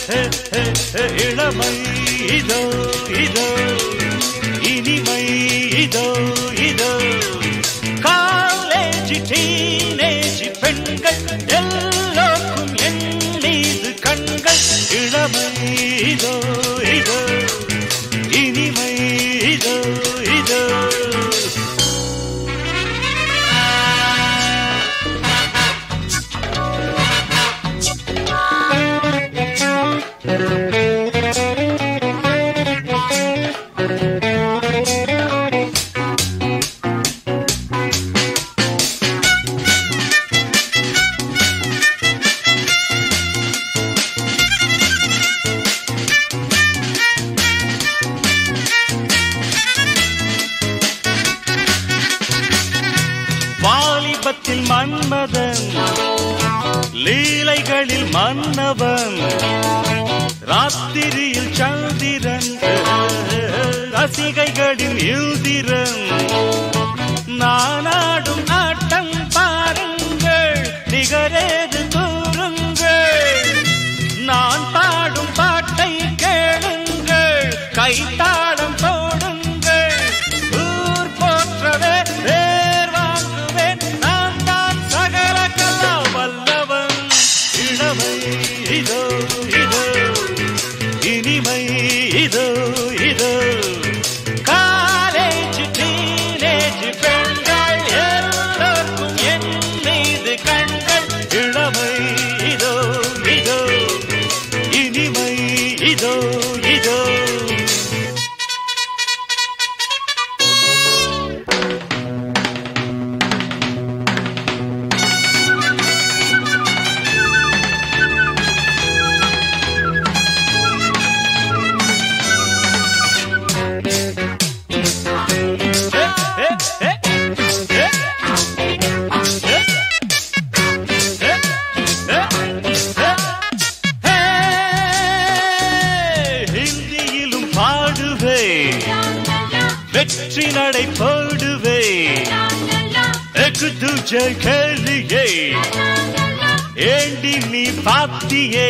ஹே, ஹே, ஹே, இளமை இதோ இதோ இனிமை இதோ இதோ காலேஜ் டீனேஜ் பெண்கள் எல்லோருக்கும் என் மீது கண்கள் இளமை இதோ இதோ இனிமை இதோ இதோ வாலிபத்தில் மன்மதன் லீலைகளில் மன்னவன் ராத்திரியில் சந்திரன் ரசிகைகளின் இந்திரன் நானாடும் ஆட்டம் பாருங்கள் நிகரேது கூறுங்கள் நான் பாடும் பாட்டை கேளுங்கள் கைத்தாளம் போடுங்கள் ஊர் போற்றவே பேர் வாங்குவேன் நான் தான் சகல கலா வல்லவன் இளமை இதோ இதோ இனிமை இதோ இதோ காலேஜ் டீனேஜ் பெண்கள் எல்லோருக்கும் என் மீது கண்கள் இளமை இதோ இதோ இனிமை இதோ இதோ ஹிந்தியிலும் பாடுவே வெற்றி நடை போடுவே எக்கு துஜை கேளியே ஏண்டி நீ பாத்தியே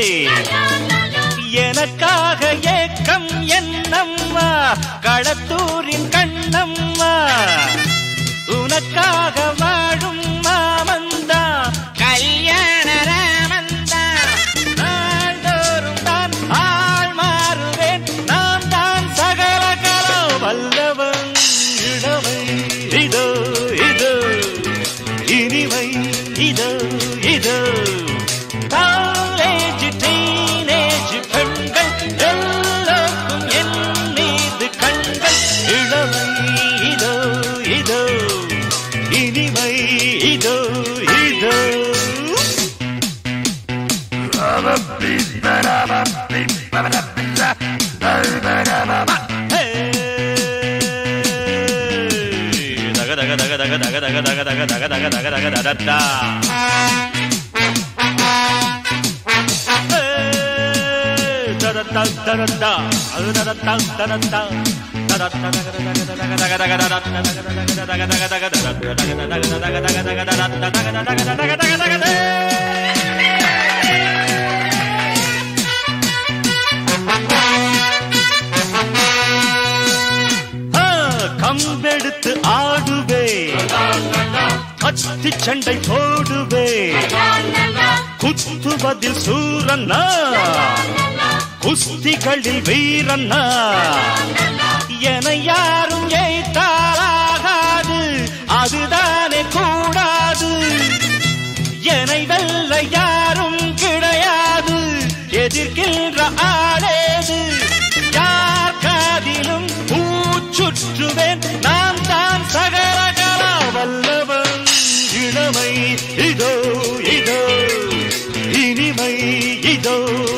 எனக்காக ஏக்கம் என்னம்மா களத்தூரின் கண்ணம்மா உனக்காக வாழும் மாமந்தா கல்யாண ராமந்தா நாள்தோறும் தான் ஆள் மாறுவேன் நான் தான் சகல கலோ வல்லவன் இளமை இதோ இதோ இனிமை இதோ இதோ காலேஜ் டீனேஜ் பெண்கள் எல்லோருக்கும் என் மீது கண்கள் இளமை இதோ இதோ இனிமை இதோ இதோ దగ దగ దగ దగ దగ దగ దగ దగ దగ దగ దగ దగ దగ దగ கம்பெடுத்து ஆடுவே கத்தி சண்டை போடுவே குத்துவதில் சூரண்ணா குஸ்திகளில் வீரண்ணா என யாரும் ஏத்தாலாகாது அதுதானே கூடாது என்னை வெல்ல யாரும் கிடையாது எதிர்க்கின்ற ஆளேது யார் காதிலும் பூச்சுற்றுவேன் நான் தான் சகலகலா வல்லவன் இளமை இதோ இதோ இனிமை இதோ